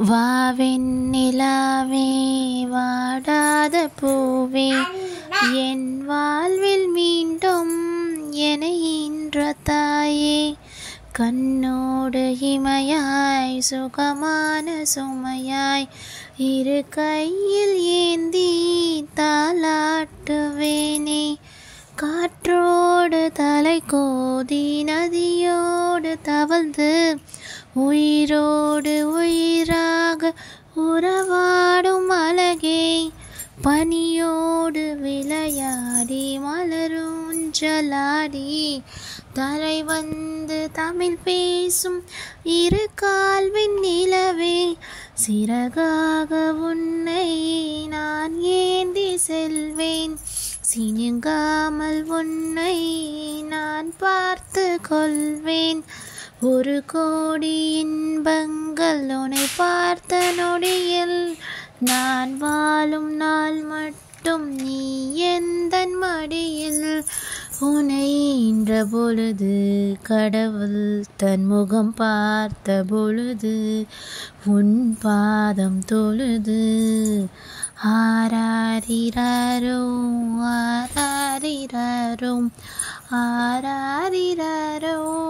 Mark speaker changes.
Speaker 1: வாவெண்ணிலாவே வாடாத பூவே என் வாழ்வில் மீண்டும் என ஈன்ற தாயே கண்ணோடு இமையாய் சுகமான சுமையாய் இரு கையில் ஏந்தி தாலாட்டுவேனே காற்றோடு தலை கோதி நதியோடு தவழ்ந்து உயிரோடு உயிராக உறவாடும் அழகே பனியோடு விளையாடி மலரூஞ்சலாடி தரை வந்து தமிழ் பேசும் இரு கால்வின் நிலவே சிறகாக உன்னை நான் ஏந்தி செல்வேன் சினுங்காமல் உன்னை நான் பார்த்து கொள்வேன் ஒரு கோடி இன்பங்கள் உன்னை பார்த்த நொடியில் நான் வாழும் நாள் மட்டும் நீ எந்தன் மடியில் உன்னை ஈன்ற பொழுது கடவுள் தன் முகம் பார்த்த பொழுது உன் பாதம் தொழுது ஆராரிரோ ஆராரிரோ ஆராரிரோ